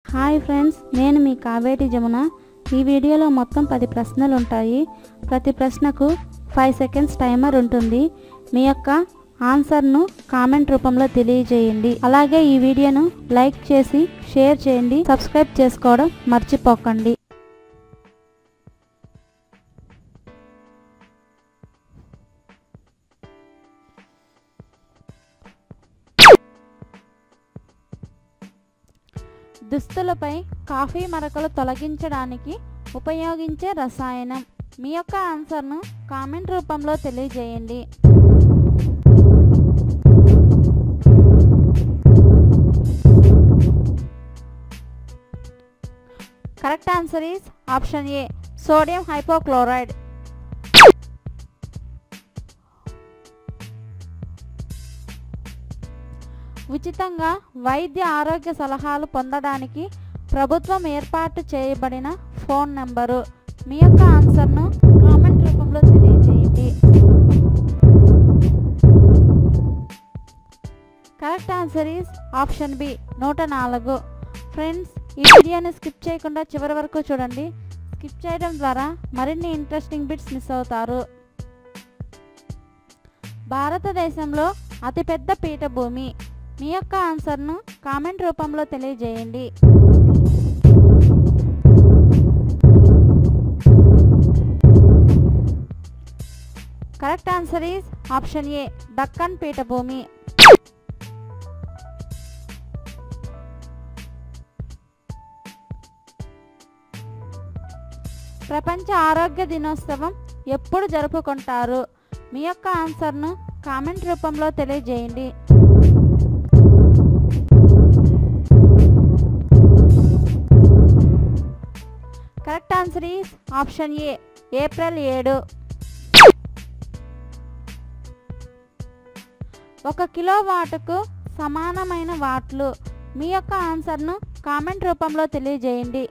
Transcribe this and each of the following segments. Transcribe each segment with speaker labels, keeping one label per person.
Speaker 1: hi friends నేను మీ కావేటి జమున ఈ వీడియోలో మొత్తం పది ప్రశ్నలు ఉంటాయి ప్రతి ప్రశ్నకు ఫైవ్ సెకండ్స్ టైమర్ ఉంటుంది మీ యొక్క ఆన్సర్ను కామెంట్ రూపంలో తెలియజేయండి అలాగే ఈ వీడియోను లైక్ చేసి షేర్ చేయండి సబ్స్క్రైబ్ చేసుకోవడం మర్చిపోకండి దుస్తులపై కాఫీ మరకలు తొలగించడానికి ఉపయోగించే రసాయనం మీ యొక్క ఆన్సర్ను కామెంట్ రూపంలో తెలియజేయండి correct answer is option A sodium hypochloride ఉచితంగా వైద్య ఆరోగ్య సలహాలు పొందడానికి ప్రభుత్వం ఏర్పాటు చేయబడిన ఫోన్ నంబరు మీ యొక్క ఆన్సర్ను కామెంట్ రూపంలో తెలియజేయండి correct answer is option B నూట నాలుగు ఫ్రెండ్స్ ఈ వీడియోని స్కిప్ చేయకుండా చివరి వరకు చూడండి స్కిప్ చేయడం ద్వారా మరిన్ని ఇంట్రెస్టింగ్ బిట్స్ మిస్ అవుతారు భారతదేశంలో అతిపెద్ద పీఠభూమి మీ యొక్క ఆన్సర్ను కామెంట్ రూపంలో తెలియజేయండి correct answer is option A Deccan పీఠభూమి ప్రపంచ ఆరోగ్య దినోత్సవం ఎప్పుడు జరుపుకుంటారు మీ యొక్క ఆన్సర్ను కామెంట్ రూపంలో తెలియజేయండి correct answer is option A April ఏడు ఒక కిలో వాటుకు సమానమైన వాట్లు మీ యొక్క ఆన్సర్ను కామెంట్ రూపంలో తెలియజేయండి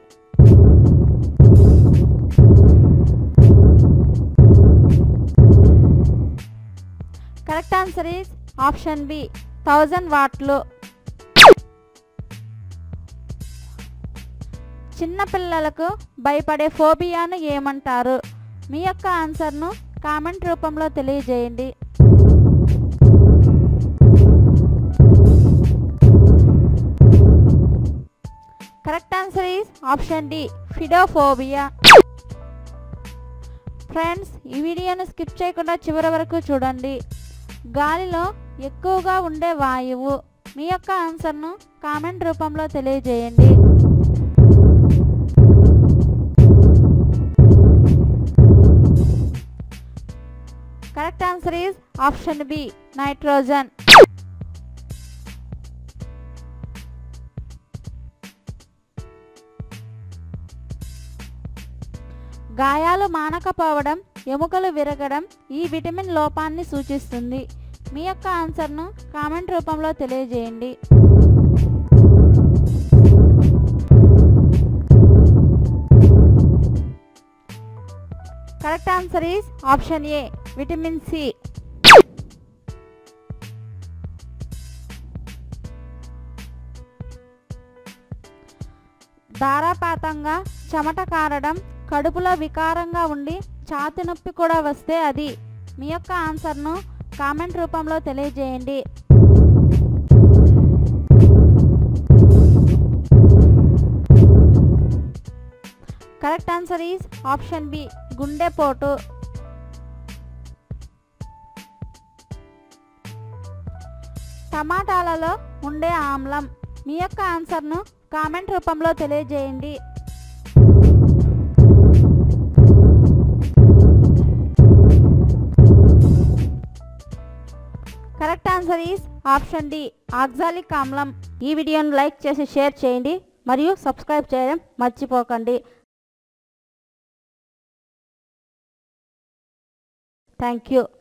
Speaker 1: correct answer is option B thousand వాట్లు చిన్నపిల్లలకు భయపడే ఫోబియాను ఏమంటారు మీ యొక్క ఆన్సర్ను కామెంట్ రూపంలో తెలియజేయండి correct answer is option D pedophobia friends ఈ వీడియోను స్కిప్ చేయకుండా చివరి వరకు చూడండి గాలిలో ఎక్కువగా ఉండే వాయువు మీ యొక్క ఆన్సర్ను కామెంట్ రూపంలో తెలియజేయండి correct answer is option B nitrogen గాయాలు మానకపోవడం ఎముకలు విరగడం ఈ విటమిన్ లోపాన్ని సూచిస్తుంది మీ యొక్క ఆన్సర్ను కామెంట్ రూపంలో తెలియజేయండి correct answer is option A vitamin C ధారాపాతంగా చెమట కారడం కడుపులో వికారంగా ఉండి ఛాతి నొప్పి కూడా వస్తే అది మీ యొక్క ఆన్సర్ను కామెంట్ రూపంలో తెలియజేయండి correct answer is option B గుండెపోటు టమాటాలలో ఉండే ఆమ్లం మీ యొక్క ఆన్సర్ను కామెంట్ రూపంలో తెలియజేయండి correct answer is option D oxalic ఆమ్లం ఈ వీడియోను లైక్ చేసి షేర్ చేయండి మరియు సబ్స్క్రైబ్ చేయడం మర్చిపోకండి థ్యాంక్ యూ